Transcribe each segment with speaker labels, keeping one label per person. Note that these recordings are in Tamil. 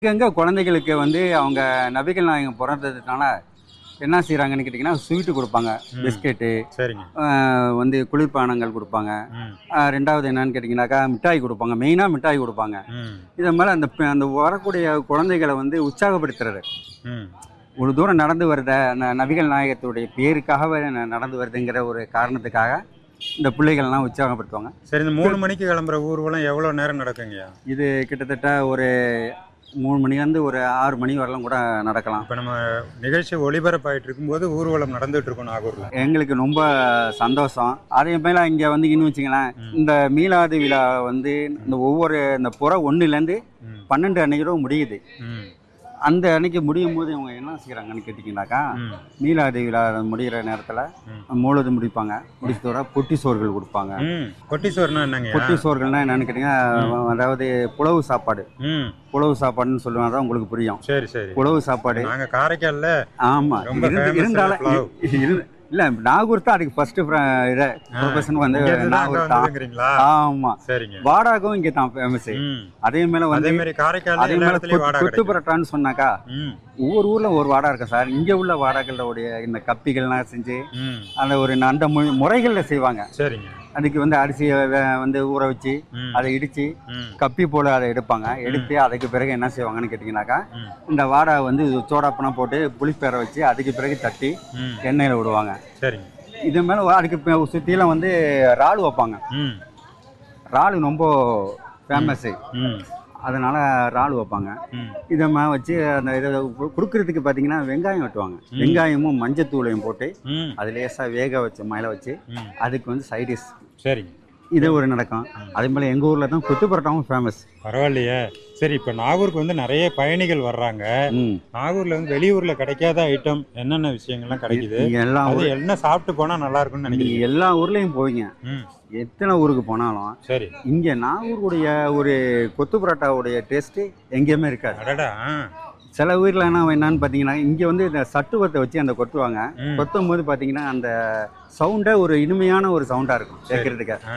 Speaker 1: எங்க குழந்தைகளுக்கு வந்து அவங்க நபிகள் நாயகம் பிறந்ததுனால என்ன செய்கிறாங்கன்னு கேட்டிங்கன்னா ஸ்வீட்டு கொடுப்பாங்க
Speaker 2: ம்.
Speaker 1: பிஸ்கெட்டு
Speaker 2: சரிங்க
Speaker 1: ஆஹ் வந்து குளிர்பானங்கள் கொடுப்பாங்க
Speaker 2: ம்
Speaker 1: ஆஹ் ரெண்டாவது என்னன்னு கேட்டிங்கனாக்கா மிட்டாய் கொடுப்பாங்க மெயினாக மிட்டாய் கொடுப்பாங்க
Speaker 2: ம்
Speaker 1: இதை மேலே அந்த ப- அந்த வரக்கூடிய குழந்தைகளை வந்து உற்சாகப்படுத்துறது
Speaker 2: ம்
Speaker 1: ஒரு தூரம் நடந்து வருத அந்த நபிகள் நாயகத்துடைய பேருக்காகவே ந- நடந்து வருதுங்கிற ஒரு காரணத்துக்காக இந்த பிள்ளைகள்லாம் உற்சாகப்படுத்துவாங்க
Speaker 2: சரி இந்த மூணு மணிக்கு கிளம்புற ஊர்வலம் எவ்வளோ நேரம் நடக்குங்கய்யா
Speaker 1: இது கிட்டத்தட்ட ஒரு மூணு மணிலேருந்து ஒரு ஆறு மணி வரலாம் கூட நடக்கலாம்
Speaker 2: இப்போ நம்ம நிகழ்ச்சி ஒளிபரப்பாயிட்டு இருக்கும்போது ஊர்வலம் நடந்துட்டு இருக்கும் நாகூர்ல
Speaker 1: எங்களுக்கு ரொம்ப சந்தோஷம் அதே மேலே இங்கே வந்து இன்னும் வச்சுங்களேன்
Speaker 2: ம்.
Speaker 1: இந்த மீலாது விழா வந்து இந்த ஒவ்வொரு இந்த புற ஒன்றுலேருந்து
Speaker 2: ம்
Speaker 1: பன்னெண்டு அன்னைக்கு முடியுது
Speaker 2: ம்
Speaker 1: அந்த அன்னைக்கு முடியும் போது இவங்க என்ன செய்கிறாங்கன்னு கேட்டிங்கனாக்கா
Speaker 2: ம்
Speaker 1: மீலாது விழா முடிகிற நேரத்தில்
Speaker 2: ம்.
Speaker 1: மூலது முடிப்பாங்க முடிச்சதோட பொட்டி சோறுகள் கொடுப்பாங்க
Speaker 2: ம் கொட்டிசோர்னா என்னங்க
Speaker 1: பொட்டி சோறுகள்னா என்னன்னு கேட்டிங்கன்னா அதாவது புலவு சாப்பாடு
Speaker 2: ம்
Speaker 1: புலவு சாப்பாடுன்னு சொல்லுவாங்க தான் உங்களுக்கு புரியும்
Speaker 2: சரி சரி
Speaker 1: புலவு சாப்பாடு
Speaker 2: நாங்க காரைக்கால்ல
Speaker 1: ஆமா
Speaker 2: ரொம்ப
Speaker 1: இருந்து-
Speaker 2: famous
Speaker 1: இருந்தாலும்
Speaker 2: புலாவ்.
Speaker 1: இரு- இல்ல நாகூர் தான் அதுக்கு ஃபர்ஸ்ட் இதை ப்ரொஃபஷன் வந்து
Speaker 2: இங்க இருந்து தான் அங்க
Speaker 1: நாகூர் தான்
Speaker 2: வந்ததுங்கிறீங்களா
Speaker 1: ஆமா
Speaker 2: சரிங்க
Speaker 1: வாடாகவும் இங்க தான் ஃபேமஸ்
Speaker 2: ம்
Speaker 1: அதே மேல வந்து
Speaker 2: அதே மாதிரி காரைக்கால்
Speaker 1: அதே
Speaker 2: எல்லா
Speaker 1: மேல
Speaker 2: இடத்துலயும் வாடகை
Speaker 1: கொத்து
Speaker 2: கிடைக்கும்
Speaker 1: பரோட்டான்னு சொன்னாக்கா
Speaker 2: ம்
Speaker 1: ஒவ்வொரு ஊர்ல ஒரு வாடா இருக்கும் சார் இங்க உள்ள வாடாக்களுடைய இந்த கப்பிகள்லாம் செஞ்சு
Speaker 2: ம்
Speaker 1: அந்த ஒரு அந்த மு- முறைகள்ல செய்வாங்க
Speaker 2: சரிங்க
Speaker 1: அதுக்கு வந்து அரிசியை வே- வந்து ஊற வச்சு
Speaker 2: ம்
Speaker 1: அதை இடிச்சு
Speaker 2: ம்
Speaker 1: கப்பி போல அதை எடுப்பாங்க எடுத்து அதுக்கு பிறகு என்ன செய்வாங்கன்னு கேட்டிங்கனாக்கா
Speaker 2: ம்
Speaker 1: இந்த வாடை வந்து சோடாப்பணம் போட்டு புளிப்பேற வச்சு அதுக்கு பிறகு தட்டி
Speaker 2: ம்
Speaker 1: எண்ணெயில் விடுவாங்க
Speaker 2: சரிங்க
Speaker 1: இது மேலே அதுக்கு ப- சுத்திலாம் வந்து இறால் வைப்பாங்க
Speaker 2: ம்
Speaker 1: இறால் ரொம்ப ஃபேமஸ்ஸு
Speaker 2: ம்
Speaker 1: அதனால இறால் வைப்பாங்க
Speaker 2: ம்
Speaker 1: இதை மா வச்சு அந்த இதை கு- குடுக்கறதுக்கு பார்த்தீங்கன்னா வெங்காயம் வெட்டுவாங்க
Speaker 2: ம்.
Speaker 1: வெங்காயமும் மஞ்சத்தூளையும் போட்டு
Speaker 2: ம்
Speaker 1: அது லேசாக வேக வச்சு மேலே வச்சு
Speaker 2: ம்
Speaker 1: அதுக்கு வந்து சைடிஷ்
Speaker 2: சரிங்க
Speaker 1: இது ஒரு நடக்கும் அதே போல் எங்கள் ஊரில் தான் கொத்து பரோட்டாவும் ஃபேமஸ்
Speaker 2: பரவாயில்லையே சரி இப்போ நாகூருக்கு வந்து நிறைய பயணிகள் வர்றாங்க
Speaker 1: ம்
Speaker 2: நாகூர்ல வந்து வெளியூர்ல கிடைக்காத ஐட்டம் என்னென்ன விஷயங்கள்லாம் கிடைக்குது
Speaker 1: நீங்கள் எல்லா
Speaker 2: அது
Speaker 1: ஊர்
Speaker 2: என்ன சாப்பிட்டு போனா நல்லா இருக்கும்னு நினைக்கிறீங்க
Speaker 1: நீங்கள் எல்லா ஊர்லேயும் போவீங்க
Speaker 2: ம்
Speaker 1: எத்தனை ஊருக்கு போனாலும்
Speaker 2: சரி
Speaker 1: இங்கே நாகூருடைய ஒரு கொத்து பரோட்டாவுடைய டேஸ்ட்டு எங்கேயுமே இருக்காது
Speaker 2: அடடா ஆ.
Speaker 1: சில ஊரில் என்ன என்னன்னு பார்த்தீங்கன்னா இங்கே வந்து இந்த சட்டுவத்தை வச்சு அந்த கொத்துவாங்க
Speaker 2: ம்.
Speaker 1: கொத்தும் போது பார்த்தீங்கன்னா அந்த சவுண்டை ஒரு இனிமையான ஒரு சவுண்டாக இருக்கும் கேட்கறதுக்கு
Speaker 2: ஆ.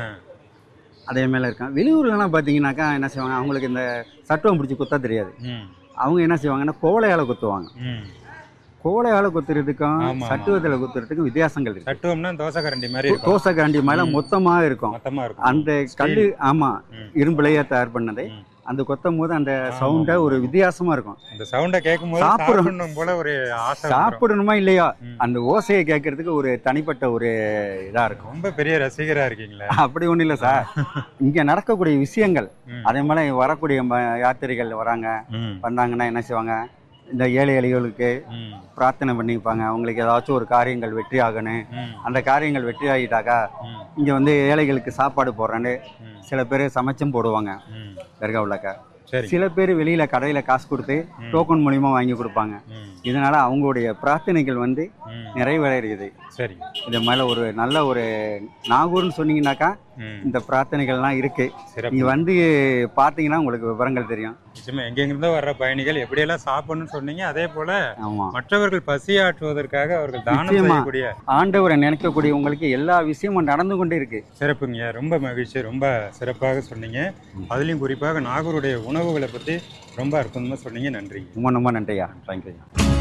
Speaker 1: அதே மேலே இருக்கும் வெளியூர்லலாம் பார்த்தீங்கன்னாக்கா என்ன செய்வாங்க அவங்களுக்கு இந்த சட்டுவம் பிடிச்சி குத்த தெரியாது
Speaker 2: ம்
Speaker 1: அவங்க என்ன செய்வாங்கன்னா கோவலையால் குத்துவாங்க
Speaker 2: ம்
Speaker 1: கோவலையால் குத்துறதுக்கும்
Speaker 2: ஆமா, ஆமா.
Speaker 1: சட்டுவத்தில் குத்துறதுக்கும் வித்தியாசங்கள் இருக்கு
Speaker 2: சட்டுவம்னா தோசை கரண்டி மாதிரி இருக்கும்
Speaker 1: தோசை காண்டி மேலே
Speaker 2: ம்.
Speaker 1: மொத்தமாக இருக்கும்
Speaker 2: மொத்தமா இருக்கும்
Speaker 1: அந்த கல் ஆமாம்
Speaker 2: ம்.
Speaker 1: இரும்புலையே தயார் பண்ணது
Speaker 2: ம்.
Speaker 1: அந்த கொத்தும் போது அந்த
Speaker 2: ஆமா,
Speaker 1: சவுண்டை
Speaker 2: ஆமா.
Speaker 1: ஒரு வித்தியாசமாக இருக்கும்
Speaker 2: அந்த சவுண்ட கேட்கும் போது
Speaker 1: சாப்பிடுறோம்.
Speaker 2: சாப்பிடணும் போல ஒரு ஆசை வந்துரும்.
Speaker 1: சாப்பிடணுமா இல்லையா
Speaker 2: ம்.
Speaker 1: அந்த ஓசையை கேட்கறதுக்கு ஒரு தனிப்பட்ட ஒரு இதாக இருக்கும்
Speaker 2: ரொம்ப பெரிய ரசிகரா இருக்கீங்களே
Speaker 1: அப்படி ஒன்றும் இல்லை சார் இங்கே நடக்கக்கூடிய விஷயங்கள்
Speaker 2: ம்.
Speaker 1: அதே மாதிரி வரக்கூடிய ம- யாத்திரைகள் வராங்க
Speaker 2: ம்.
Speaker 1: வந்தாங்கன்னா என்ன செய்வாங்க இந்த ஏழை எளிகளுக்கு
Speaker 2: ம்.
Speaker 1: பிரார்த்தனை பண்ணிப்பாங்க அவங்களுக்கு ஏதாச்சும் ஒரு காரியங்கள் வெற்றி ஆகணும்
Speaker 2: ம்.
Speaker 1: அந்த காரியங்கள் வெற்றி ஆகிட்டாக்கா
Speaker 2: ம்.
Speaker 1: இங்கே வந்து ஏழைகளுக்கு சாப்பாடு போடுறேன்னு
Speaker 2: ம்.
Speaker 1: சில பேர் சமைச்சும் போடுவாங்க
Speaker 2: ம்.
Speaker 1: தர்காவுலக்க
Speaker 2: சரி
Speaker 1: சில பேர் வெளியில் கடையில் காசு கொடுத்து
Speaker 2: ம்.
Speaker 1: டோக்கன் மூலியமா வாங்கி கொடுப்பாங்க
Speaker 2: ம்.
Speaker 1: இதனால அவங்களுடைய பிரார்த்தனைகள் வந்து
Speaker 2: ம்.
Speaker 1: நிறைவேறுகிறது
Speaker 2: சரி
Speaker 1: இது மேலே ஒரு நல்ல ஒரு நாகூர்னு சொன்னீங்கன்னாக்கா
Speaker 2: ம்.
Speaker 1: இந்த பிரார்த்தனைகள்லாம் இருக்கு
Speaker 2: சிறப்பு
Speaker 1: நீங்க வந்து பார்த்தீங்கன்னா உங்களுக்கு விவரங்கள் தெரியும்
Speaker 2: நிச்சயமா எங்கெங்கிருந்தோ வர்ற பயணிகள் எப்படியெல்லாம் சாப்பிடணும்னு சொன்னீங்க அதே போல
Speaker 1: ஆமா
Speaker 2: மற்றவர்கள் பசியாற்றுவதற்காக அவர்கள் தானம்
Speaker 1: நிச்சயமா.
Speaker 2: செய்யக்கூடிய
Speaker 1: ஆண்டவரை நினைக்கக்கூடிய உங்களுக்கு எல்லா விஷயமும் நடந்து கொண்டே இருக்கு
Speaker 2: சிறப்புங்க ரொம்ப மகிழ்ச்சி ரொம்ப சிறப்பாக சொன்னீங்க அதுலயும் குறிப்பாக நாகூருடைய உணவுகளை பத்தி ரொம்ப அற்புதமா சொன்னீங்க நன்றி
Speaker 1: ரொம்ப ரொம்ப நன்றியா தேங்க்யூ